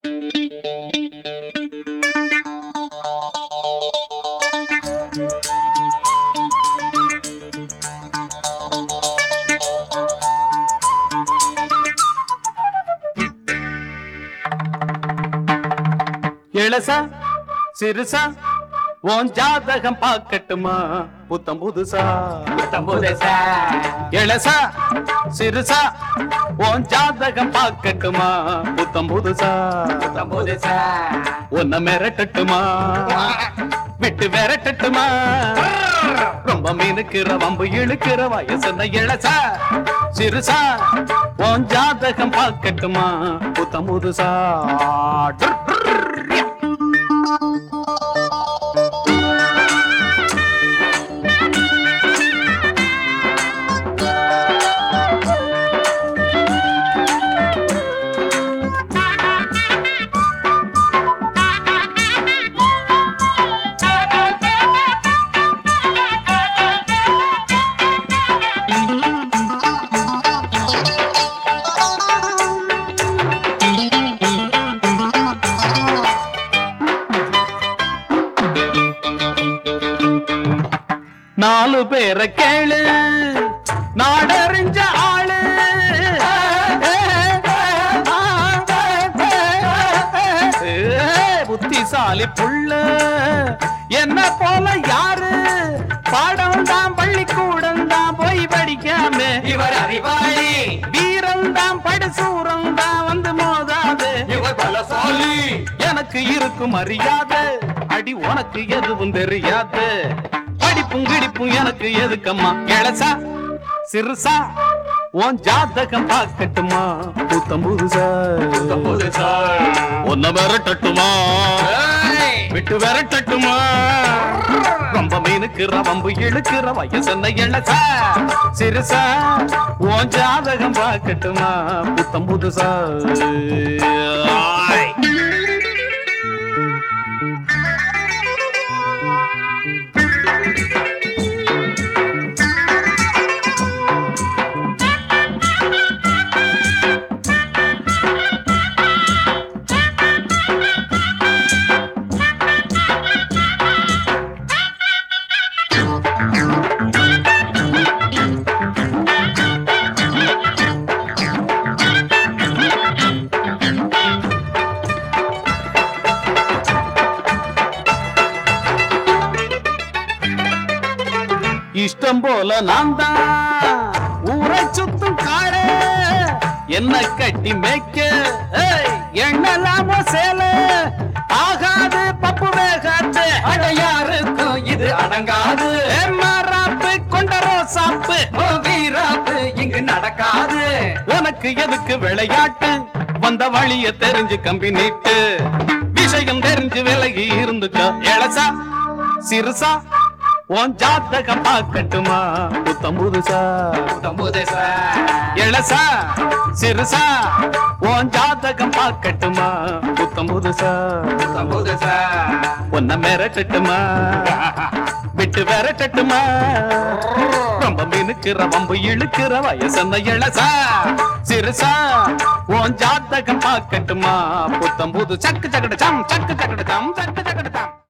இளசா சிறுசா உன் ஜாதகம் பார்க்கட்டுமா புத்தம் புதுசா புதுசா இளசா சிறுசா உன் ஜாதகம் பார்க்கட்டுமா புத்தம் புதுசா புதுசா உன்னை மிரட்டட்டுமா விட்டு விரட்டட்டுமா ரொம்ப மீனுக்கிற வம்பு இழுக்கிற வயசுன இளசா சிறுசா உன் ஜாதகம் பார்க்கட்டுமா புத்தம் புதுசா டுர், டுர். நாலு பேரை கேளு நாடறிஞ்ச ஆளு புத்திசாலி புள்ள என்ன போல யாரு பாடம் தான் பள்ளிக்கூடம் தான் போய் படிக்காம இவர் அறிவாளி வீரம் தான் படுசூரம் தான் வந்து மோதாது இவர் பலசாலி எனக்கு இருக்கும் மரியாதை அடி உனக்கு எதுவும் தெரியாது படிப்பும் கிடிப்பும் எனக்கு எதுக்கம்மா இளசா சிறுசா உன் ஜாதகம் பார்க்கட்டுமா புத்தம் புதுசா புதுசா உன்னை விரட்டட்டுமா ஏய், விட்டு விரட்டட்டுமா ரொம்ப மீனுக்குற வம்பு இழுக்கிற வயசென்ன இளசா சிறுசா உன் ஜாதகம் பார்க்கட்டுமா புத்தம் புதுசா ஆய். இஷ்டம் போல நான் தான் ஊரை சுத்தும் காடு என்ன கட்டி மேய்க்க ஏய், எண்ணலாமோ சேல ஆகாது பப்பு வேகாது அட யாருக்கும் இது அடங்காது மாறாப்பு கொண்ட ரோசாப்பு ஓ வீராப்பு இங்கு நடக்காது உனக்கு எதுக்கு விளையாட்டு வந்த வழிய தெரிஞ்சு கம்பி நீட்டு விஷயம் தெரிஞ்சு விலகி இருந்துக்க இளசா சிறுசா உன் ஜாத்தகம் பார்க்கட்டுமா புத்தம் புதுசா புதுசா இளசா சிறுசா உன் ஜாதகம் பார்க்கட்டுமா புத்தம் புதுசா புதுசா உன்னை மிரட்டட்டுமா விட்டு விரட்டட்டுமா ரொம்ப மினுக்கிற வம்பு இழுக்கிற வயசன இளசா சிறுசா உன் ஜாதகம் பார்க்கட்டுமா புத்தம் புது சக்கு சக்கட சம் சக்கு சக்கட சம் சக்கு சக்கட சம்